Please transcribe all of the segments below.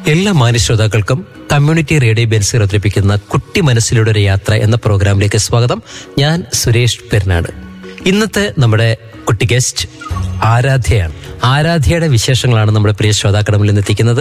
എല്ലാ മാന്യശ്രോതാക്കൾക്കും community radio ബെൻസിർ അവതരിപ്പിക്കുന്ന കുട്ടി മനസ്സിലൂടെ ഒരു യാത്ര എന്ന പ്രോഗ്രാമിലേക്ക് സ്വാഗതം ഞാൻ സുരേഷ് പെരുന്നാട് ഇന്നത്തെ നമ്മുടെ കുട്ടി ഗസ്റ്റ് ആരാധ്യയാണ് ആരാധ്യയുടെ വിശേഷങ്ങളാണ് നമ്മുടെ പ്രിയ ശ്രോതാക്കളുടെ മുന്നിൽ എത്തിക്കുന്നത്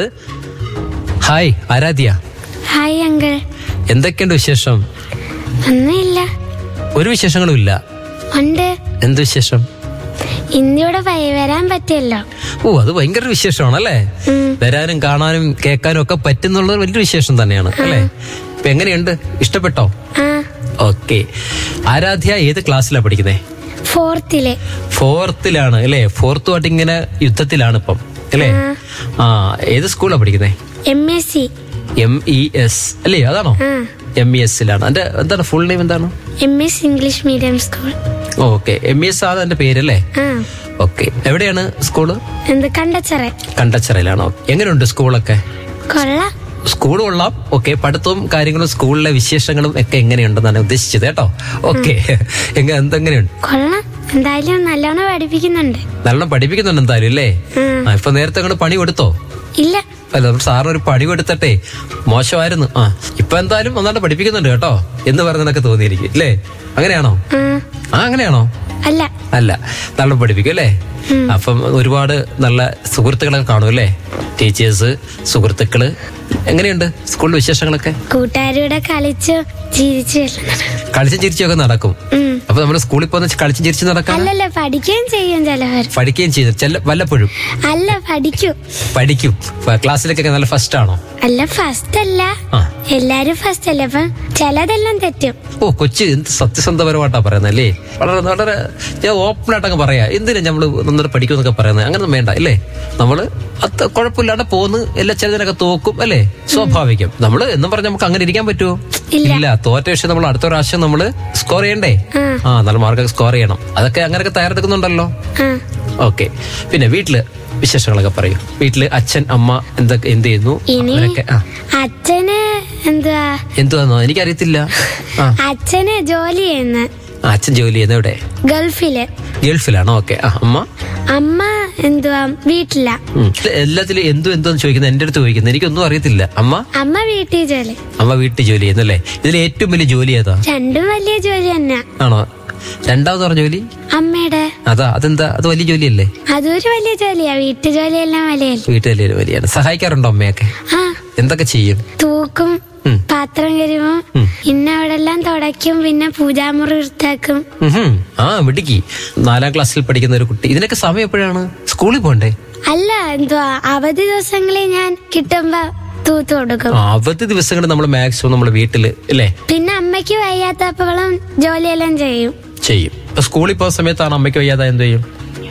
ഹായ് ആരാധ്യ ഹായ് അങ്കിൾ എന്തൊക്കെയുണ്ട് വിശേഷം ഒന്നുമില്ല ഒരു വിശേഷങ്ങളും ഇല്ല ഉണ്ട് എന്ത് വിശേഷം ഇന്ത്യയുടെ വഴി വരാൻ പറ്റിയല്ലോ ഓ അത് ഭയങ്കര വിശേഷമാണല്ലേ ഉം. വരാനും കാണാനും കേൾക്കാനും ഒക്കെ പറ്റുന്നുള്ളത് വലിയൊരു വിശേഷം തന്നെയാണ് അല്ലേ ഇപ്പൊ എങ്ങനെയുണ്ട് ഇഷ്ടപ്പെട്ടോ ആ ഓക്കെ ആരാധ്യ ഏത് ക്ലാസ്സിലാണ് പഠിക്കുന്നേ ഫോർത്തില് ഫോർത്തിലാണ് അല്ലേ ഫോർത്തുമായിട്ട് ഇങ്ങനെ യുദ്ധത്തിലാണ് ഇപ്പം അല്ലേ ആ ഏത് സ്കൂളാണ് പഠിക്കുന്നേ M S C M E S അല്ലേ അതാണോ ആ എം ഇ എസിലാണ് അതിന്റെ എന്താണ് ഫുൾ നെയിം എന്താണ് M S English medium school okay M E S ആണ് അതിന്റെ പേരല്ലേ ആ ഓക്കെ എവിടെയാണ് സ്കൂള് എന്ത് കണ്ടച്ചറ കണ്ടച്ചിറയിലാണോ എങ്ങനെയുണ്ട് സ്കൂളൊക്കെ കൊള്ളാം സ്കൂൾ കൊള്ളാം ഓക്കെ പഠിത്തവും കാര്യങ്ങളും സ്കൂളിലെ വിശേഷങ്ങളും ഒക്കെ എങ്ങനെയുണ്ടെന്നാണ് ഉദ്ദേശിച്ചത് കേട്ടോ ഓക്കെ എങ്ങനെ എന്തെങ്ങനെയുണ്ട് കൊള്ളാം എന്തായാലും നല്ലോണം പഠിപ്പിക്കുന്നുണ്ട് നല്ലോണം പഠിപ്പിക്കുന്നുണ്ട് എന്തായാലും അല്ലേ ഉം. ആ, ഇപ്പൊ നേരത്തെ അങ്ങോട്ട് പണി കൊടുത്തോ ഇല്ല അല്ല നമ്മൾ സാറിന് ഒരു പണി കൊടുത്തട്ടെ മോശമായിരുന്നു ആ ഇപ്പൊ എന്തായാലും നന്നായിട്ട് പഠിപ്പിക്കുന്നുണ്ട് കേട്ടോ എന്ന് പറഞ്ഞതൊക്കെ തോന്നിയിരിക്കും അല്ലേ അങ്ങനെയാണോ ആ ആ അങ്ങനെയാണോ അല്ല അല്ല നല്ല പഠിപ്പിക്കും അല്ലേ അപ്പം ഒരുപാട് നല്ല സുഹൃത്തുക്കളൊക്കെ കാണും അല്ലേ ടീച്ചേഴ്സ് സുഹൃത്തുക്കള് എങ്ങനെയുണ്ട് സ്കൂളിൽ വിശേഷങ്ങളൊക്കെ കൂട്ടുകാരുടെ കളിച്ചു ചിരിച്ചു വരുന്നുണ്ട് കളിച്ചും ചിരിച്ചും നടക്കും ഉം. അപ്പൊ നമ്മുടെ സ്കൂളിൽ പോകുന്ന കളിച്ചും ചിരിച്ചും നടക്കാൻ അല്ലല്ല പഠിക്കുകയും ചെയ്യും ചിലവർ പഠിക്കുകയും ചെയ്തു ചെല്ല വല്ലപ്പോഴും അല്ല പഠിക്കൂ പഠിക്കും ഫ- ക്ലാസ്സിലേക്കൊക്കെ നല്ല ഫസ്റ്റ് ആണോ അല്ല ഫസ്റ്റ് അല്ല ആ എല്ലാരും ഫസ്റ്റ് അല്ല അപ്പൊ ചിലതെല്ലാം തെറ്റും ഓ കൊച്ചു എന്ത് സത്യസന്ധപരമായിട്ടാ പറയുന്നത് അല്ലേ വളരെ വളരെ ഞാൻ ഓപ്പൺ ആയിട്ടങ്ങ് പറയാ എന്തിനാ നമ്മള് നന്നായിട്ട് പഠിക്കുമെന്നൊക്കെ പറയുന്നത് അങ്ങനൊന്നും വേണ്ട അല്ലേ നമ്മള് അത് കുഴപ്പമില്ലാണ്ട് പോന്ന് എല്ലാ ചിലതിനൊക്കെ തോക്കും അല്ലേ സ്വാഭാവികം നമ്മള് എന്നും പറഞ്ഞ് നമുക്ക് അങ്ങനെ ഇരിക്കാൻ പറ്റുമോ ഇല്ല. ഇല്ല തോറ്റ വിഷയം നമ്മൾ അടുത്ത പ്രാവശ്യം നമ്മള് സ്കോർ ചെയ്യണ്ടേ ആ. ആ നല്ല മാർക്കൊക്കെ സ്കോർ ചെയ്യണം അതൊക്കെ അങ്ങനെയൊക്കെ തയ്യാറെടുക്കുന്നുണ്ടല്ലോ ആ ഓക്കെ പിന്നെ വീട്ടില് വിശേഷങ്ങളൊക്കെ പറയൂ വീട്ടില് അച്ഛൻ അമ്മ എന്തൊക്കെ എന്ത് ചെയ്യുന്നു ഇനി അവരൊക്കെ ആ അച്ഛന് എന്തുവാ എന്തുവാന്നോ എനിക്കറിയത്തില്ല ആ അച്ഛന് ജോലി ചെയ്യുന്ന ആ, അച്ഛൻ ജോലി ചെയ്യുന്നത് എവിടെ ഗൾഫില് ഗൾഫിലാണോ ഓക്കെ ആ അമ്മ അമ്മ എന്തുവാ വീട്ടില ഉം. എല്ലാത്തിലും എന്തു എന്തോന്ന് ചോദിക്കുന്നത് എന്റെ അടുത്ത് ചോദിക്കുന്നത് എനിക്കൊന്നും അറിയത്തില്ല അമ്മ അമ്മ വീട്ടിൽ ജോലി അമ്മ വീട്ടിൽ ജോലി ചെയ്യുന്നല്ലേ ഇതിൽ ഏറ്റവും വലിയ ജോലി ഏതാ രണ്ടും വലിയ ജോലി തന്നെ ആണോ രണ്ടാമത് പറഞ്ഞ ജോലി അമ്മയുടെ അതാ അതെന്താ അത് വലിയ ജോലിയല്ലേ അതൊരു വലിയ ജോലിയാ വീട്ടു ജോലിയെല്ലാം വലിയല്ലേ വീട്ടിൽ വലിയ വലിയാണ് സഹായിക്കാറുണ്ടോ അമ്മയൊക്കെ ആ എന്തൊക്കെ ചെയ്യും തൂക്കും ഉം. പാത്രം കരുവും ഉം. പിന്നെ അവിടെ എല്ലാം തുടയ്ക്കും പിന്നെ പൂജാമുറി വൃത്താക്കും ഉഹും. ആ മിടുക്കി നാലാം ക്ലാസ്സിൽ പഠിക്കുന്ന ഒരു കുട്ടി ഇതിനൊക്കെ സമയം എപ്പോഴാണ് സ്കൂളിൽ പോണ്ടേ അല്ല എന്തുവാ അവധി ദിവസങ്ങളിൽ ഞാൻ കിട്ടുമ്പോ തൂത്ത് കൊടുക്കും ആ, അവധി ദിവസങ്ങളിൽ നമ്മൾ മാക്സിമം നമ്മുടെ വീട്ടില് അല്ലേ പിന്നെ അമ്മയ്ക്ക് വയ്യാത്തപ്പോഴും ജോലിയെല്ലാം ചെയ്യും ചെയ്യും ഇപ്പൊ സ്കൂളിൽ പോകുന്ന സമയത്താണ് അമ്മയ്ക്ക് വയ്യാതെ എന്ത് ചെയ്യും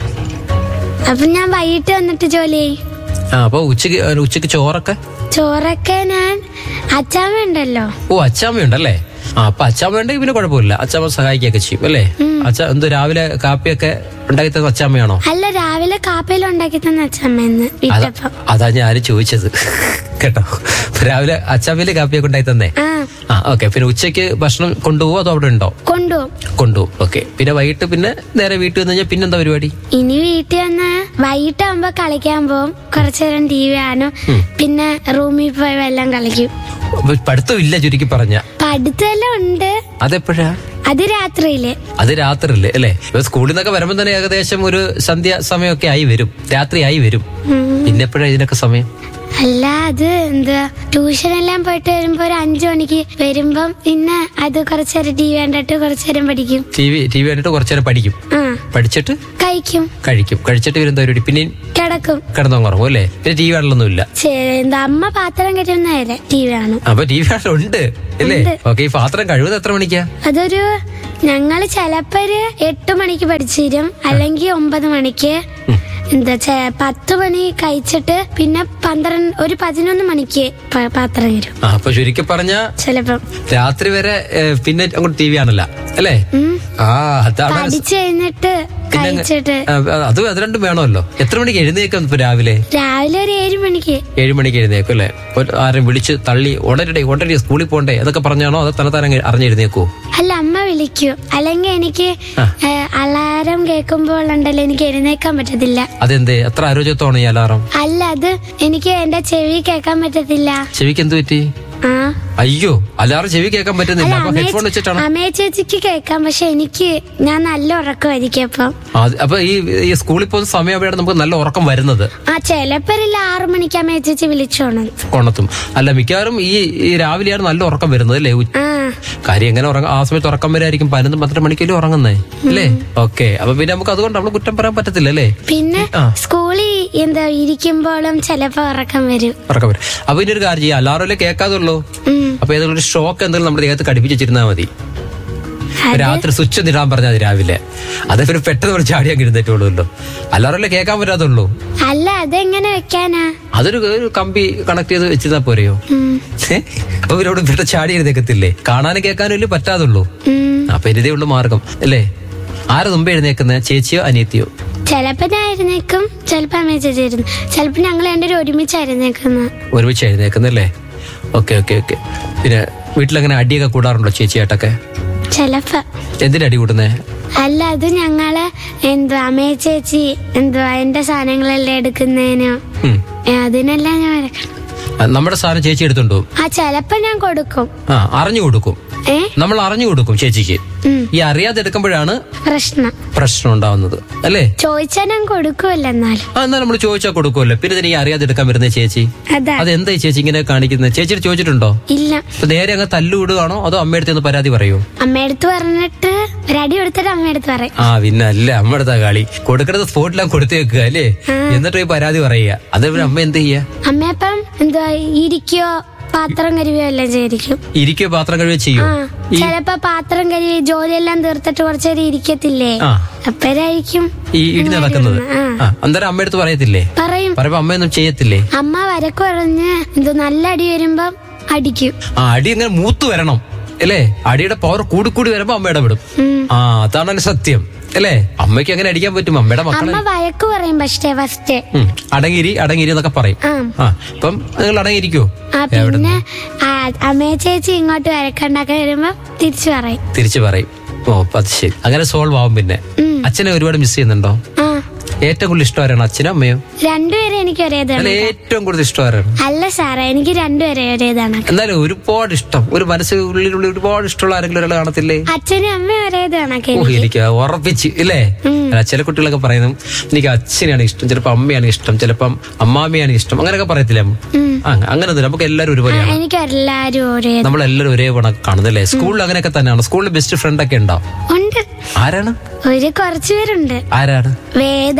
അപ്പൊ ഞാൻ വൈകിട്ട് വന്നിട്ട് ജോലി ചെയ്യും ആ അപ്പൊ ഉച്ചക്ക് ഉച്ചക്ക് ചോറൊക്കെ ചോറൊക്കെ ഞാൻ അച്ചാമ്മ ഉണ്ടല്ലോ ഓ അച്ചാമ്മയുണ്ടല്ലേ ആ അപ്പൊ അച്ചാമ്മ ഉണ്ടെങ്കിൽ പിന്നെ കുഴപ്പമില്ല അച്ചാമ്മ സഹായിക്കുകയൊക്കെ ചെയ്യും അല്ലേ അച്ഛ എന്തോ രാവിലെ കാപ്പിയൊക്കെ ഉണ്ടാക്കി തന്ന അച്ചാമ്മയാണോ അല്ല രാവിലെ കാപ്പയിൽ ഉണ്ടാക്കി തന്ന അച്ചാമ്മ എന്ന് അതാ വിട്ടപ്പം അതാ ഞാൻ ചോദിച്ചത് കേട്ടോ രാവിലെ അച്ചാമ്മയില് കാപ്പിയൊക്കെ ഉണ്ടാക്കി തന്നേ ആ ആ ഓക്കെ പിന്നെ ഉച്ചയ്ക്ക് ഭക്ഷണം കൊണ്ടുപോകുമോ അതോ അവിടെ ഉണ്ടോ കൊണ്ടുപോകും കൊണ്ടുപോകും ഓക്കെ പിന്നെ വൈകിട്ട് പിന്നെ നേരെ വീട്ടിൽ വന്നു കഴിഞ്ഞാൽ പിന്നെന്താ പരിപാടി ഇനി വീട്ടിൽ വന്ന് വൈകിട്ടാകുമ്പോ കളിക്കാൻ പോകും കുറച്ചു നേരം ടി വി കാണും പിന്നെ റൂമിൽ പോയി വെള്ളം കളിക്കും അപ്പൊ പഠിത്തം ഇല്ല ചുരുക്കി പറഞ്ഞ പഠിത്തമെല്ലാം ഉണ്ട് അതെപ്പോഴാ അത് രാത്രിയില് അത് രാത്രിയല്ലേ അല്ലേ ഇപ്പൊ സ്കൂളിൽ നിന്നൊക്കെ വരുമ്പോൾ തന്നെ ഏകദേശം ഒരു സന്ധ്യ സമയമൊക്കെ ആയി വരും രാത്രി ആയി വരും ഉം. പിന്നെ എപ്പോഴാ ഇതിനൊക്കെ സമയം അല്ല അത് എന്താ ട്യൂഷനെല്ലാം പോയിട്ട് വരുമ്പോ ഒരു അഞ്ചു മണിക്ക് വരുമ്പം പിന്നെ അത് കുറച്ചേരം ടി വി കണ്ടിട്ട് കുറച്ചേരം പഠിക്കും ടി വി ടി വി കണ്ടിട്ട് കുറച്ചു നേരം പഠിക്കും ആ പഠിച്ചിട്ട് കഴിക്കും കഴിക്കും കഴിച്ചിട്ട് വരുന്ന പരിപാടി പിന്നെ കിടക്കും കിടന്നുറങ്ങും അല്ലേ പിന്നെ ടി വി കാണലൊന്നുമില്ല ചെ- എന്താ അമ്മ പാത്രം കെട്ടുന്ന നേരെ ടി വി കാണും അപ്പൊ ടി വി കാണലുണ്ട് അല്ലേ ഉണ്ട്. ഓക്കെ ഈ പാത്രം കഴിവുന്നത് എത്ര മണിക്കാ അതൊരു ഞങ്ങള് ചിലപ്പോ ഒരു എട്ട് മണിക്ക് പഠിച്ചു തരും അല്ലെങ്കിൽ ഒമ്പത് മണിക്ക് എന്താ ചെ- പത്ത് മണി കഴിച്ചിട്ട് പിന്നെ പന്ത്രണ്ട് ഒരു പതിനൊന്ന് മണിക്ക് പ- പാത്രം തരും ആ അപ്പൊ ചുരുക്കി പറഞ്ഞ ചിലപ്പം രാത്രി വരെ ഏ, പിന്നെ അങ്ങോട്ട് ടി വി ആണല്ല അല്ലേ ഉം. ആ അതാണ് പഠിച്ചു കഴിഞ്ഞിട്ട് പിന്നെ അങ്ങ്- കഴിച്ചിട്ട് ആ, അത് അത് രണ്ടും വേണമല്ലോ എത്ര മണിക്ക് എഴുന്നേക്കാം ഇപ്പൊ രാവിലെ രാവിലെ ഒരു ഏഴ് മണിക്ക് ഏഴ് മണിക്ക് എഴുന്നേക്കും അല്ലേ ഒരു ആരും വിളിച്ച് തള്ളി ഉടനടി ഉടനടി സ്കൂളിൽ പോകണ്ടേ അതൊക്കെ പറഞ്ഞാണോ അതോ തനത്താരം അറിഞ്ഞെഴുന്നേക്കോ അല്ല അമ്മ വിളിക്കൂ അല്ലെങ്കിൽ എനിക്ക് ഏ, അലാരം കേൾക്കുമ്പോൾ ഉണ്ടല്ലോ എനിക്ക് എഴുന്നേക്കാൻ പറ്റത്തില്ല അതെന്തേ എത്ര ആരോഗ്യത്തോണ് ഈ അലാറം അല്ല അത് എനിക്ക് എന്റെ ചെവി കേൾക്കാൻ പറ്റത്തില്ല ചെവിക്ക് എന്ത് പറ്റി ആ അയ്യോ അലാറം ചെവി കേൾക്കാൻ പറ്റുന്നില്ല അപ്പൊ ഹെഡ്ഫോൺ വെച്ചിട്ടാണ് അമ്മയെ ചേച്ചിക്ക് കേൾക്കാം പക്ഷെ എനിക്ക് ഞാൻ നല്ല ഉറക്കമായിരിക്കും അപ്പം അത് അപ്പൊ ഈ ഈ സ്കൂളിൽ പോകുന്ന സമയമായാണ് നമുക്ക് നല്ല ഉറക്കം വരുന്നത് ആ ചിലപ്പോഴില്ല ആറു മണിക്ക് അമ്മയെ ചേച്ചി വിളിച്ചോണം കൊണത്തും അല്ല മിക്കവാറും ഈ ഈ രാവിലെയാണ് നല്ല ഉറക്കം വരുന്നത് അല്ലേ ഉച്ച- ആ കാര്യം എങ്ങനെ ഉറങ്ങ ആ സമയത്ത് ഉറക്കം വരായിരിക്കും പതിനൊന്ന് പന്ത്രണ്ട് മണിക്കല്ലേ ഉറങ്ങുന്നേ അല്ലേ ഓക്കെ അപ്പൊ പിന്നെ നമുക്ക് അതുകൊണ്ട് നമ്മൾ കുറ്റം പറയാൻ പറ്റത്തില്ല അല്ലേ പിന്നെ ആ. സ്കൂളിൽ എന്താ ഇരിക്കുമ്പോഴും ചിലപ്പോ ഉറക്കം വരും ഉറക്കം വരും അപ്പൊ ഇനി ഒരു കാര്യം ചെയ്യാം അലാറല്ലേ കേൾക്കാതുള്ളൂ ഉം. അപ്പൊ ഏതെങ്കിലും ഒരു ഷോക്ക് എന്തെങ്കിലും നമ്മുടെ ദേഹത്ത് കടിപ്പിച്ച് വെച്ചിരുന്നാൽ മതി അത് രാത്രി സ്വിച്ച് നിടാൻ പറഞ്ഞാൽ മതി രാവിലെ അത് പിന്നെ പെട്ടെന്ന് നമ്മൾ ചാടി അങ്ങ് എഴുന്നേറ്റുള്ളൂല്ലോ അല്ലാറല്ലേ കേൾക്കാൻ പറ്റാത്തുള്ളൂ അല്ല അതെങ്ങനെ വെക്കാനാ അതൊരു ഒരു കമ്പി കണക്ട് ചെയ്ത് വെച്ചിരുന്നാ പോരെയോ ഉം. ഏ? അപ്പൊ ഇവരോട് ഇവിടെ ചാടി എഴുന്നേക്കത്തില്ലേ കാണാനും കേൾക്കാനും ഇല്ലേ പറ്റാതുള്ളൂ ഉം. അപ്പൊ ഇതേ ഉള്ളു മാർഗം അല്ലേ ആരെ മുമ്പ് എഴുന്നേക്കുന്നത് ചേച്ചിയോ അനിയത്തിയോ ചിലപ്പോ ഞാൻ എഴുന്നേക്കും ചിലപ്പോ അമ്മയെ ചേച്ചി ഇരുന്നു ചിലപ്പോ ഞങ്ങൾ രണ്ടുപേരും ഒരുമിച്ചായിരുന്നേക്കുന്നത് ഒരുമിച്ച് എഴുന്നേക്കുന്നല്ലേ ഓക്കെ ഓക്കെ ഓക്കെ പിന്നെ വീട്ടിലങ്ങനെ അടിയൊക്കെ കൂടാറുണ്ടോ ചേച്ചിയായിട്ടൊക്കെ ചിലപ്പോ എന്തിനാ അടി കൂടുന്നേ അല്ല അത് ഞങ്ങള് എന്തുവാ അമ്മയെ ചേച്ചി എന്തുവാ എന്റെ സാധനങ്ങളെല്ലാം എടുക്കുന്നതിനോ ഉം. ഏ, അതിനെല്ലാം ഞാൻ വരക്കണം ആ, നമ്മുടെ സാധനം ചേച്ചി എടുത്തുണ്ടോ ആ ചിലപ്പോ ഞാൻ കൊടുക്കും ആ അറിഞ്ഞു കൊടുക്കും ഏ നമ്മൾ അറിഞ്ഞു കൊടുക്കും ചേച്ചിക്ക് ഉം. ഈ അറിയാതെ എടുക്കുമ്പോഴാണ് പ്രശ്നം പ്രശ്നം ഉണ്ടാവുന്നത് അല്ലേ ചോദിച്ചാ ഞാൻ കൊടുക്കുമല്ലോ എന്നാലും ആ എന്നാ നമ്മൾ ചോദിച്ചാൽ കൊടുക്കുമല്ലോ പിന്നെ ഇതിന് ഈ അറിയാതെ എടുക്കാൻ വരുന്ന ചേച്ചി അതാ അതെന്താ ഈ ചേച്ചി ഇങ്ങനെ കാണിക്കുന്നത് ചേച്ചി ചോദിച്ചിട്ടുണ്ടോ ഇല്ല ഇപ്പൊ നേരെ അങ്ങ് തല്ലുവിടുകയാണോ അതോ അമ്മയടുത്ത് ഒന്ന് പരാതി പറയോ അമ്മയടുത്ത് പറഞ്ഞിട്ട് ഒരടി കൊടുത്തിട്ട് അമ്മയടുത്ത് പറയും ആ പിന്നെ അല്ല അമ്മയുടെ കളി കൊടുക്കണത് സ്പോട്ടിലാ കൊടുത്തു വെക്കുക അല്ലേ എന്നിട്ട് ഈ പരാതി പറയുക അത് പിന്നെ അമ്മ എന്ത് ചെയ്യാ അമ്മയപ്പം എന്തുവാ ഇരിക്കോ പാത്രം കരുവിയോ എല്ലാം ചെയ്തിരിക്കും ഇരിക്കോ പാത്രം കഴുകുകയോ ചെയ്യോ ആ ചിലപ്പോ പാത്രം കരുവി ജോലിയെല്ലാം തീർത്തിട്ട് കുറച്ചേരം ഇരിക്കത്തില്ലേ ആ അപ്പരായിരിക്കും ഈ ഇടി നടക്കുന്നത് ആ ആ അന്നേരം അമ്മയടുത്ത് പറയത്തില്ലേ പറയും പറയുമ്പോ അമ്മയൊന്നും ചെയ്യത്തില്ലേ അമ്മ വരക്ക് പറഞ്ഞ് എന്തോ നല്ല അടി വരുമ്പം അടിക്കും ആ അടി അങ്ങനെ മൂത്ത് വരണം അല്ലേ അടിയുടെ പവർ കൂടി കൂടി വരുമ്പോ അമ്മ ഇടപെടും ഉം. ആ അതാണ് അതിന്റെ സത്യം അല്ലേ അമ്മയ്ക്ക് അങ്ങനെ അടിക്കാൻ പറ്റും അമ്മയുടെ മക്കളെ അമ്മ വഴക്ക് പറയും പക്ഷേ ഫസ്റ്റ് ഉം, അടങ്ങിരി അടങ്ങിരി എന്നൊക്കെ പറയും ആ ആ ഇപ്പം നിങ്ങൾ അടങ്ങിയിരിക്കോ ആ പിന്നെ ആ, അമ്മയെ ചേച്ചി ഇങ്ങോട്ട് വഴക്കുണ്ടാക്കാൻ വരുമ്പോ തിരിച്ചു പറയും തിരിച്ചു പറയും ഓ അപ്പൊ അത് ശരി അങ്ങനെ സോൾവ് ആവും പിന്നെ ഉം. അച്ഛനെ ഒരുപാട് മിസ് ചെയ്യുന്നുണ്ടോ ആ ഏറ്റവും കൂടുതൽ ഇഷ്ടം ആരാണ് അച്ഛനോ അമ്മയോ രണ്ടുപേരെ എനിക്ക് ഒരേതാണ് അല്ല ഏറ്റവും കൂടുതൽ ഇഷ്ടം ആരാണ് അല്ല സാറേ എനിക്ക് രണ്ടുപേരെ ഒരേതാണ് എന്നാലും ഒരുപാട് ഇഷ്ടം ഒരു മനസ്സിൽ ഉള്ളിലുള്ള ഒരുപാട് ഇഷ്ടമുള്ള ആരെങ്കിലും ഒരാൾ കാണത്തില്ലേ അച്ഛനും അമ്മയും ഒരേതാണ് ഓ എനിക്ക് ഉറപ്പിച്ച് ഇല്ലേ അല്ല, ചില കുട്ടികളൊക്കെ പറയുന്നു എനിക്ക് അച്ഛനെയാണ് ഇഷ്ടം ചിലപ്പോ അമ്മയാണ് ഇഷ്ടം ചിലപ്പം അമ്മാമ്മയാണ് ഇഷ്ടം അങ്ങനെയൊക്കെ പറയത്തില്ലേ അമ്മ? ആ, അങ്ങനെ ഒന്നുമില്ല. നമുക്ക് എല്ലാവരും ഒരുപോലെയാണ് എനിക്ക് എല്ലാരും ഒരേ നമ്മളെല്ലാവരും ഒരേ കണക്ക് കാണുന്നല്ലേ സ്കൂളിൽ അങ്ങനെയൊക്കെ തന്നെയാണ് സ്കൂളിൽ ബെസ്റ്റ് ഫ്രണ്ട് ഒക്കെ ഉണ്ടോ ഉണ്ട് ആരാണ് ഒരു കുറച്ചു പേരുണ്ട് ആരാണ് വേദ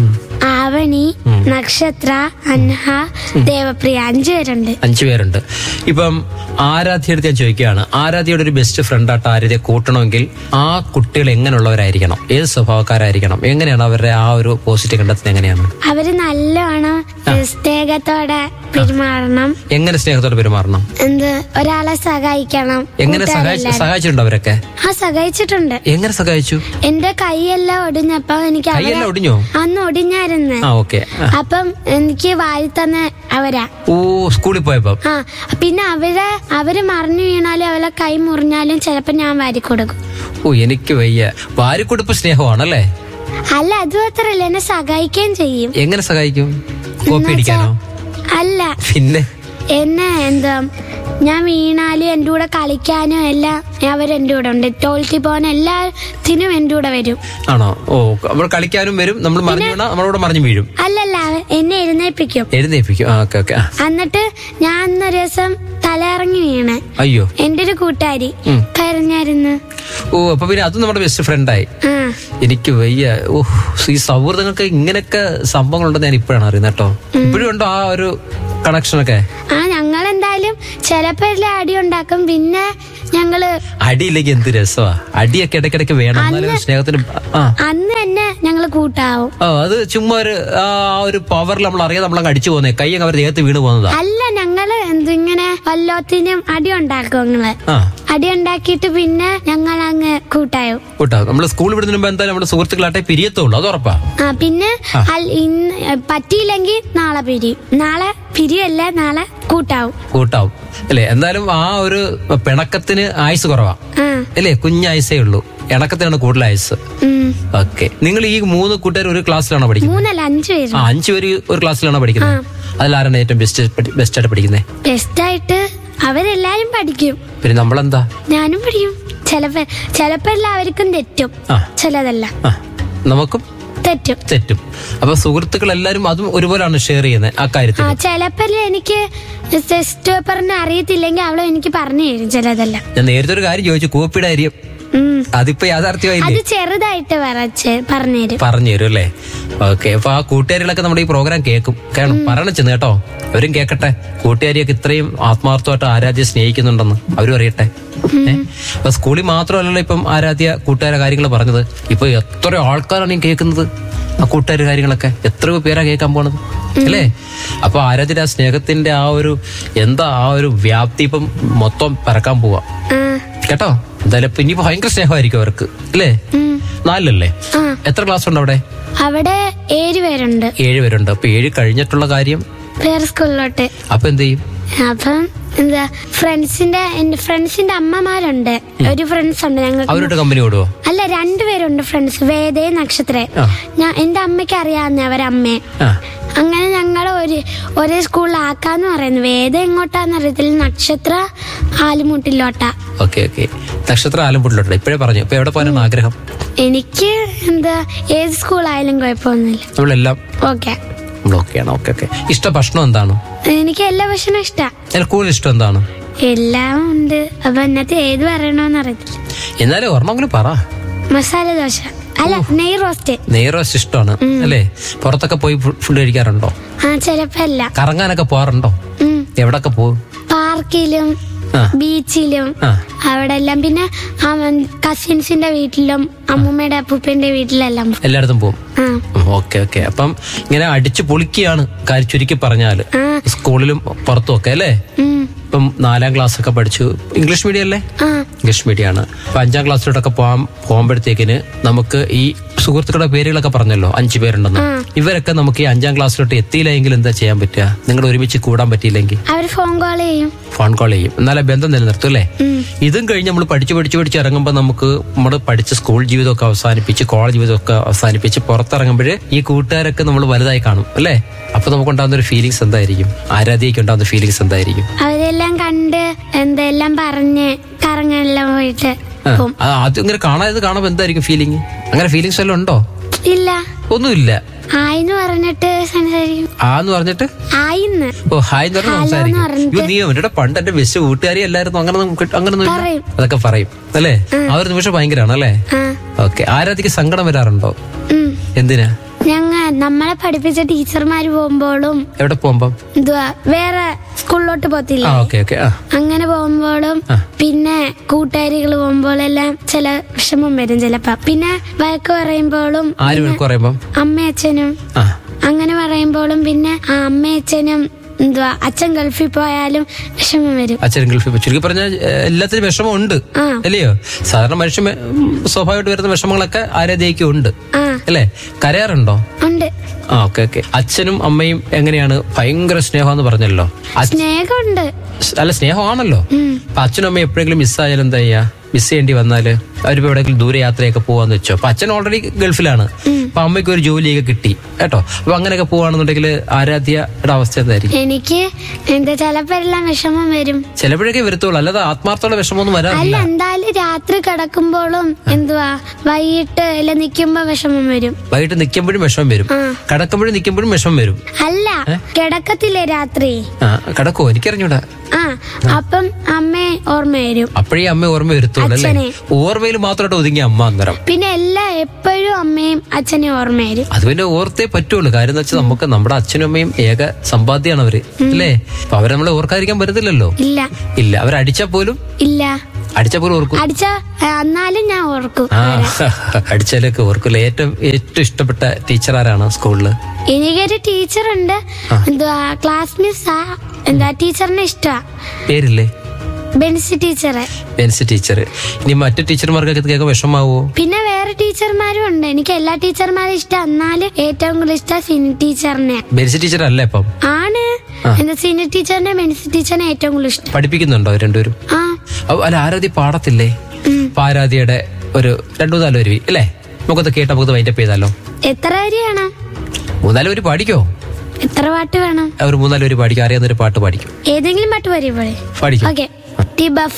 ആവണി നക്ഷത്ര അൻഹ ദേവപ്രിയ അഞ്ചു പേരുണ്ട് അഞ്ചു പേരുണ്ട് ഇപ്പം ആരാധ്യയുടെ ഞാൻ ചോദിക്കുകയാണ് ആരാധ്യയുടെ ഒരു ബെസ്റ്റ് ഫ്രണ്ടായിട്ട് ആരാധ്യ കൂട്ടണമെങ്കിൽ ആ കുട്ടികൾ എങ്ങനെയുള്ളവരായിരിക്കണം ഏത് സ്വഭാവക്കാരായിരിക്കണം എങ്ങനെയാണ് അവരുടെ ആ ഒരു പോസിറ്റീവ് കണ്ടെത്തുന്നത് എങ്ങനെയാണ് അവര് നല്ലോണം സ്നേഹത്തോടെ പെരുമാറണം എങ്ങനെ സ്നേഹത്തോടെ പെരുമാറണം എന്ത് ഒരാളെ സഹായിക്കണം എങ്ങനെ സഹായിച്ചു സഹായിച്ചിട്ടുണ്ടോ അവരൊക്കെ ആ സഹായിച്ചിട്ടുണ്ട് എങ്ങനെ സഹായിച്ചു എന്റെ കൈയെല്ലാം ഒടിഞ്ഞപ്പോ എനിക്ക് അവരെ കൈയെല്ലാം ഒടിഞ്ഞോ അന്ന് ഒടിഞ്ഞായിരുന്നു ആ ഓക്കെ അപ്പം എനിക്ക് വാരി തന്ന അവരാ ഓ സ്കൂളിൽ പോയപ്പോ ആ പിന്നെ അവരെ അവര് മറിഞ്ഞു വീണാലും അവരെ കൈ മുറിഞ്ഞാലും ചിലപ്പോ ഞാൻ വാരി കൊടുക്കും ഓ എനിക്ക് വയ്യ വാരിക്കൊടുപ്പ് സ്നേഹമാണല്ലേ അല്ല അത് മാത്രല്ല എന്നെ സഹായിക്കുകയും ചെയ്യും എങ്ങനെ സഹായിക്കും കോപ്പി അടിക്കാനോ അല്ല പിന്നെ എന്നെ എന്താ ഞാൻ വീണാലും എൻ്റെ കൂടെ കളിക്കാനും എല്ലാം അവരെൻ്റെ കൂടെ ഉണ്ട് ടോയ്ലറ്റിൽ പോകാൻ എല്ലാത്തിനും എൻ്റെ കൂടെ വരും ആണോ ഓ നമ്മൾ കളിക്കാനും വരും നമ്മൾ മറിഞ്ഞു വീണാ നമ്മളോട് മറിഞ്ഞു വീഴും അല്ലല്ല അവ- എന്നെ എഴുന്നേൽപ്പിക്കും എഴുന്നേൽപ്പിക്കും ആ ഓക്കെ ഓക്കെ എന്നിട്ട് ഞാൻ അന്നൊരു ദിവസം തലയിറങ്ങി വീണ് അയ്യോ എൻ്റെ ഒരു കൂട്ടുകാരി ഉം. കരഞ്ഞായിരുന്നു ഓ അപ്പൊ പിന്നെ അതും നമ്മുടെ ബെസ്റ്റ് ഫ്രണ്ടായി ആ എനിക്ക് വയ്യ ഓ ഈ സൗഹൃദങ്ങൾക്ക് ഇങ്ങനെയൊക്കെ സംഭവങ്ങളുണ്ടെന്ന് ഞാൻ ഇപ്പോഴാണ് അറിയുന്നത് കേട്ടോ ഇപ്പോഴും ഉണ്ടോ ആ ഒരു കണക്ഷനൊക്കെ ആ ഞങ്ങൾ എന്തായാലും ചിലപ്പോ എല്ലാം അടി ഉണ്ടാക്കും പിന്നെ ഞങ്ങള് അടിയിലേക്ക് എന്ത് രസമാ അടിയൊക്കെ ഇടയ്ക്കിടയ്ക്ക് വേണം എന്നാലും സ്നേഹത്തിന് ആ അന്ന് തന്നെ ഞങ്ങള് കൂട്ടാവും ആ അത് ചുമ്മാ ഒരു ആ ഒരു പവറിൽ നമ്മൾ അറിയാതെ നമ്മളങ്ങ് അടിച്ചു പോകുന്നേ കൈ അങ്ങ് അവർ ദേഹത്ത് വീണ് പോകുന്നതാ അല്ല ഞങ്ങൾ ഞങ്ങള് എന്തിങ്ങനെ വല്ലോത്തിനും അടി ഉണ്ടാക്കും ഞങ്ങള് ആ അടി ഉണ്ടാക്കിയിട്ട് പിന്നെ ഞങ്ങൾ അങ്ങ് കൂട്ടായും കൂട്ടാ നമ്മള് സ്കൂൾ വിടുന്നതിന് മുമ്പ് എന്തായാലും നമ്മുടെ സുഹൃത്തുക്കളായിട്ടേ പിരിയത്തുള്ളൂ അത് ഉറപ്പാ ആ പിന്നെ അൽ- ഇന്ന് പറ്റിയില്ലെങ്കിൽ നാളെ പിരിയും നാളെ പിരിയല്ല നാളെ കൂട്ടാവും കൂട്ടാവും അല്ലേ എന്തായാലും ആ ഒരു പിണക്കത്തിന് ആയുസ് കുറവാ ആ അല്ലേ കുഞ്ഞായുസേ ഉള്ളൂ ഇണക്കത്തിനാണ് കൂടുതൽ ആയുസ് ഉം. ഓക്കെ നിങ്ങൾ ഈ മൂന്ന് കൂട്ടുകാർ ഒരു ക്ലാസ്സിലാണോ പഠിക്കുന്നത് മൂന്നല്ല അഞ്ചു പേര് ആ അഞ്ചു പേര് ഒരു ക്ലാസ്സിലാണോ പഠിക്കുന്നത് അതിലാരാണ് ഏറ്റവും ബെസ്റ്റ് ബെസ്റ്റ് ആയിട്ട് പഠിക്കുന്നത് ബെസ്റ്റായിട്ട് അവരെല്ലാരും പഠിക്കും പിന്നെ നമ്മളെന്താ ഞാനും പഠിക്കും ചിലപ്പോ ചിലപ്പോ എല്ലാവർക്കും തെറ്റും ആ. ചിലതല്ല ആ നമുക്കും തെറ്റും തെറ്റും അപ്പൊ സുഹൃത്തുക്കൾ എല്ലാരും അതും ഒരുപോലാണ് ഷെയർ ചെയ്യുന്നത് ആ കാര്യത്തിൽ ആ ചിലപ്പോ എനിക്ക് ടെസ്റ്റ് പേപ്പറിന് അറിയത്തില്ലെങ്കിൽ അവളെ എനിക്ക് പറഞ്ഞു തരും ചിലതെല്ലാം ഞാൻ നേരത്തെ ഒരു കാര്യം ചോദിച്ചു കോപ്പിയുടെ കാര്യം ഉം. അതിപ്പോ യാഥാർത്ഥ്യമായില്ലേ അത് ചെറുതായിട്ട് പറച്ച് പറഞ്ഞു തരും പറഞ്ഞു തരും അല്ലേ ഓക്കെ അപ്പൊ ആ കൂട്ടുകാരികളൊക്കെ നമ്മുടെ ഈ പ്രോഗ്രാം കേൾക്കും കേണം പറയണം ചെന്ന് കേട്ടോ അവരും കേൾക്കട്ടെ കൂട്ടുകാരിയൊക്കെ ഇത്രയും ആത്മാർത്ഥമായിട്ട് ആരാധ്യ സ്നേഹിക്കുന്നുണ്ടെന്ന് അവരും അറിയട്ടെ ഏ? അപ്പൊ സ്കൂളിൽ മാത്രമല്ലല്ലോ ഇപ്പം ആരാധ്യ കൂട്ടുകാരെ കാര്യങ്ങൾ പറഞ്ഞത് ഇപ്പൊ എത്ര ആൾക്കാരാണ് ഈ കേൾക്കുന്നത് ആ കൂട്ടുകാർ കാര്യങ്ങളൊക്കെ എത്ര പേരാ കേൾക്കാൻ പോണത് അല്ലേ അപ്പൊ ആരാധ്യയുടെ ആ സ്നേഹത്തിന്റെ ആ ഒരു എന്താ ആ ഒരു വ്യാപ്തി ഇപ്പം മൊത്തം പരക്കാൻ പോവാ ആ കേട്ടോ എന്തായാലും ഇപ്പൊ ഇനിയിപ്പോ ഭയങ്കര സ്നേഹമായിരിക്കും അവർക്ക് അല്ലേ ഉം. നാലിലല്ലേ ആ എത്ര ക്ലാസ് ഉണ്ട് അവിടെ അവിടെ ഏഴ് പേരുണ്ട് ഏഴ് പേരുണ്ട് അപ്പൊ ഏഴ് കഴിഞ്ഞിട്ടുള്ള കാര്യം വേറെ സ്കൂളിലോട്ട് അപ്പൊ എന്ത് ചെയ്യും അപ്പം എന്താ ഫ്രണ്ട്സിന്റെ എന്റെ ഫ്രണ്ട്സിന്റെ അമ്മമാരുണ്ട് ഒരു ഫ്രണ്ട്സ് ഉണ്ട് ഞങ്ങൾക്ക് അവരോട്ട് കമ്പനി വിടുവോ അല്ല രണ്ടുപേരുണ്ട് ഫ്രണ്ട്സ് വേദേ നക്ഷത്ര ആ. ഞാൻ എന്റെ അമ്മയ്ക്ക് അറിയാവുന്ന അവരമ്മേ ആ അങ്ങനെ ഞങ്ങൾ ഒരു ഒരേ സ്കൂളിലാക്കാന്ന് പറയുന്നു വേദ എങ്ങോട്ടാന്ന് അറിയത്തില്ല നക്ഷത്ര ആലുമുട്ടിലോട്ടാ ഓക്കെ ഓക്കെ നക്ഷത്ര ആലമ്പുള്ളിലോട്ട് ഇപ്പോഴേ പറഞ്ഞു ഇപ്പൊ എവിടെ പോകാനാണ് ആഗ്രഹം എനിക്ക് എന്താ ഏത് സ്കൂളായാലും കുഴപ്പമൊന്നുമില്ല നമ്മളെല്ലാം ഓക്കെ നമ്മൾ ഓക്കെയാണ് ഓക്കെ ഓക്കെ ഇഷ്ട ഭക്ഷണം എന്താണ് എനിക്ക് എല്ലാ ഭക്ഷണവും ഇഷ്ടാ എനിക്ക് കൂടുതൽ ഇഷ്ടം എന്താണ് എല്ലാം ഉണ്ട് അപ്പൊ എന്നത്തെ ഏത് പറയണോന്ന് അറിയത്തില്ല എന്നാലും ഒരെണ്ണമെങ്കിലും പറ മസാല ദോശ അല്ല നെയ് റോസ്റ്റ് നെയ്റോസ്റ്റ് ഇഷ്ടമാണ് അല്ലേ പുറത്തൊക്കെ പോയി ഫുഡ് കഴിക്കാറുണ്ടോ ആ ചിലപ്പോ അല്ല കറങ്ങാനൊക്കെ പോകാറുണ്ടോ ഉം. എവിടൊക്കെ പോകും പാർക്കിലും ആ ബീച്ചിലും ആ അവിടെ എല്ലാം പിന്നെ കസിൻസിന്റെ വീട്ടിലും അമ്മൂമ്മയുടെ അപ്പൂപ്പന്റെ വീട്ടിലെല്ലാം പോകും. എല്ലായിടത്തും പോകും ആ ഓക്കെ ഓക്കെ അപ്പം ഇങ്ങനെ അടിച്ചു പൊളിക്കുകയാണ് കാര്യം ചുരുക്കി പറഞ്ഞാല് ആ സ്കൂളിലും പുറത്തും ഒക്കെ അല്ലേ ഉം. ഇപ്പം നാലാം ക്ലാസ് ഒക്കെ പഠിച്ചു ഇംഗ്ലീഷ് മീഡിയം അല്ലേ ആ ഇംഗ്ലീഷ് മീഡിയം ആണ് അപ്പൊ അഞ്ചാം ക്ലാസ്സിലോട്ടൊക്കെ പോകാൻ പോകുമ്പോഴത്തേക്കിന് നമുക്ക് ഈ സുഹൃത്തുക്കളുടെ പേരുകളൊക്കെ പറഞ്ഞല്ലോ അഞ്ചു പേരുണ്ടെന്ന് ഇവരൊക്കെ നമുക്ക് ഈ അഞ്ചാം ക്ലാസ്സിലോട്ട് എത്തിയില്ലെങ്കിൽ എന്താ ചെയ്യാൻ പറ്റുക നിങ്ങൾ ഒരുമിച്ച് കൂടാൻ പറ്റിയില്ലെങ്കിൽ അവര് ഫോൺ കോൾ ചെയ്യും ഫോൺ കോൾ ചെയ്യും എന്നാലേ ബന്ധം നിലനിർത്തും അല്ലേ ഉം. ഇതും കഴിഞ്ഞ് നമ്മൾ പഠിച്ചു പഠിച്ചു പഠിച്ച് ഇറങ്ങുമ്പോൾ നമുക്ക് നമ്മൾ പഠിച്ച സ്കൂൾ ജീവിതമൊക്കെ അവസാനിപ്പിച്ച് കോളേജ് ജീവിതമൊക്കെ അവസാനിപ്പിച്ച് പുറത്തിറങ്ങുമ്പോൾ ഈ കൂട്ടുകാരൊക്കെ നമ്മൾ വലുതായി കാണും അല്ലേ അപ്പൊ നമുക്ക് ഉണ്ടാകുന്ന ഒരു ഫീലിങ്സ് എന്തായിരിക്കും ആരാധ്യയ്ക്ക് ഉണ്ടാകുന്ന ഫീലിങ്സ് എന്തായിരിക്കും അവരെല്ലാം കണ്ട് എന്തെല്ലാം പറഞ്ഞ് കറങ്ങാനെല്ലാം പോയിട്ട് ആ, പോകും ആ, ആദ്യം ഇങ്ങനെ കാണാതെ കാണുമ്പോൾ എന്തായിരിക്കും ഫീലിംഗ് അങ്ങനെ ഫീലിങ്സ് വല്ലതും ഉണ്ടോ ഇല്ല ഒന്നുമില്ല ആയിന്ന് പറഞ്ഞിട്ട് സംസാരിക്കും ആ എന്ന് പറഞ്ഞിട്ട് ആയിന്ന് ഓ ഹായ് എന്ന് പറഞ്ഞ് ഹലോ എന്ന് സംസാരിക്കും പറഞ്ഞിട്ട്. അയ്യോ, നീ അവരുടെ പണ്ട് എന്റെ ബെസ്റ്റ് കൂട്ടുകാരി അല്ലായിരുന്നു അങ്ങനെ നമുക്ക് അങ്ങനെ ഒന്നും ഇല്ല. പറയും. അതൊക്കെ പറയും അല്ലേ ആ ഒരു നിമിഷം ഭയങ്കരമാണ് അല്ലേ ആ ഓക്കെ ആരാധിക്ക് സങ്കടം വരാറുണ്ടോ ഉം. എന്തിനാ ഞങ്ങ നമ്മളെ പഠിപ്പിച്ച ടീച്ചർമാര് പോകുമ്പോഴും എവിടെ പോകുമ്പം എന്തുവാ വേറെ സ്കൂളിലോട്ട് പോത്തില്ല ആ ഓക്കെ ഓക്കെ ആ അങ്ങനെ പോകുമ്പോഴും ആ. പിന്നെ കൂട്ടുകാരികൾ പോകുമ്പോഴെല്ലാം ചില വിഷമം വരും ചിലപ്പോ പിന്നെ വഴക്ക് പറയുമ്പോഴും ആര് വിളിക്കും പറയുമ്പം അമ്മയച്ഛനും ആ അങ്ങനെ പറയുമ്പോഴും പിന്നെ ആ അമ്മയച്ഛനും എന്തുവാ അച്ഛൻ ഗൾഫിൽ പോയാലും വിഷമം വരും അച്ഛൻ ഗൾഫിൽ പോയി. ചുരുക്കി പറഞ്ഞാൽ എല്ലാത്തിനും വിഷമം ഉണ്ട് ആ അല്ലയോ സാധാരണ മനുഷ്യ സ്വാഭാവികമായിട്ട് വരുന്ന വിഷമങ്ങളൊക്കെ ആരാധ്യയ്ക്കും ഉണ്ട് ആ അല്ലേ കരയാറുണ്ടോ ഉണ്ട് ആ ഓക്കെ ഓക്കെ അച്ഛനും അമ്മയും എങ്ങനെയാണ് ഭയങ്കര സ്നേഹമെന്ന് പറഞ്ഞല്ലോ അച്ഛ- സ്നേഹമുണ്ട് അല്ല സ്നേഹമാണല്ലോ ഉം. അപ്പൊ അച്ഛനും അമ്മയും എപ്പോഴെങ്കിലും മിസ്സായാലും എന്താ ചെയ്യാ മിസ് ചെയ്യേണ്ടി വന്നാല് അവരിപ്പോ എവിടെയെങ്കിലും ദൂരെ യാത്രയൊക്കെ പോവാന്ന് വെച്ചോ അപ്പൊ അച്ഛൻ ഓൾറെഡി ഗൾഫിലാണ് അപ്പൊ അമ്മയ്ക്ക് ഒരു ജോലിയൊക്കെ കിട്ടി കേട്ടോ അപ്പൊ അങ്ങനെയൊക്കെ പോവാണെന്നുണ്ടെങ്കിൽ ആരാധ്യയുടെ അവസ്ഥ എന്തായിരിക്കും എനിക്ക് എന്താ ചിലപ്പോ എല്ലാം വിഷമം വരും ചിലപ്പോഴൊക്കെ വരത്തുള്ളൂ അല്ലാതെ ആത്മാർത്ഥമുള്ള വിഷമമൊന്നും അല്ല വരാറില്ല എന്തായാലും രാത്രി കിടക്കുമ്പോഴും എന്തുവാ വൈകിട്ട് അല്ല നിക്കുമ്പോ വിഷമം വരും വൈകിട്ട് നിൽക്കുമ്പോഴും വിഷമം വരും ആ കിടക്കുമ്പോഴും നിൽക്കുമ്പോഴും വിഷമം വരും അല്ല കിടക്കത്തില്ലേ രാത്രി ആ കിടക്കോ എനിക്കറിഞ്ഞൂടാ ആ അപ്പം അമ്മേ ഓർമ്മ വരും അപ്പോഴേ അമ്മ ഓർമ്മ വരുത്തുള്ളൂ അല്ലേ അച്ഛനെ. ഓർമ്മയിൽ മാത്രമായിട്ട് ഒതുങ്ങിയ അമ്മ അന്നേരം പിന്നെ എല്ലാ എപ്പോഴും അമ്മയും അച്ഛനും ഓർമ്മ വരും അത് പിന്നെ ഓർത്തേ പറ്റുള്ളൂ കാര്യം എന്ന് വെച്ചാൽ നമുക്ക് നമ്മുടെ അച്ഛനും അമ്മയും ഏക സമ്പാദ്യമാണ് അവര് അല്ലേ അപ്പൊ അവരെ നമ്മളെ ഓർക്കാതിരിക്കാൻ പറ്റത്തില്ലല്ലോ ഇല്ല ഇല്ല അവരടിച്ചാ പോലും ഇല്ല അടിച്ചാ പോലും ഓർക്കും അടിച്ച എന്നാലും ഞാൻ ഓർക്കും ആ അടിച്ചാലൊക്കെ ഓർക്കില്ല ഏറ്റവും ഏറ്റവും ഇഷ്ടപ്പെട്ട ടീച്ചർ ആരാണ് സ്കൂളില് എനിക്കൊരു ടീച്ചറുണ്ട് എന്തുവാ ക്ലാസ് മിസ്സാ എന്താ ടീച്ചറിനെ ഇഷ്ടാ പേരില്ലേ ബെൻസി ടീച്ചറെ ബെൻസി ടീച്ചർ ഇനി മറ്റു ടീച്ചർമാർക്കൊക്കെ ഇത് കേൾക്കാൻ വിഷമാവോ പിന്നെ വേറെ ടീച്ചർമാരും ഉണ്ട് എനിക്ക് എല്ലാ ടീച്ചർമാരും ഇഷ്ടം എന്നാലും ഏറ്റവും കൂടുതൽ ഇഷ്ടം സിനി ടീച്ചറിനെ ബെൻസി ടീച്ചർ അല്ല ഇപ്പം ആണ് എന്താ സിനി ടീച്ചറിനെ ബെൻസി ടീച്ചറിനെ ഏറ്റവും കൂടുതൽ ഇഷ്ടം പഠിപ്പിക്കുന്നുണ്ടോ അവര് രണ്ടുപേരും ആ അപ്പൊ അല്ല ആരാധി പാടത്തില്ലേ അപ്പൊ ആരാധിയുടെ ഒരു രണ്ടു മൂന്നാല് വരി അല്ലേ നമുക്കത് കേട്ട് നമുക്ക് വൈൻഡപ്പ് ചെയ്താലോ എത്ര വരി വേണം മൂന്നാല് വരി പാടിക്കോ എത്ര പാട്ട് വേണം ഒരു മൂന്നാല് വരി പാടിക്കും അറിയാവുന്ന ഒരു പാട്ട് പാടിക്കും ഏതെങ്കിലും പാട്ട് വരി പോലെ പാടിക്കും ഓക്കെ ടി ബഫ്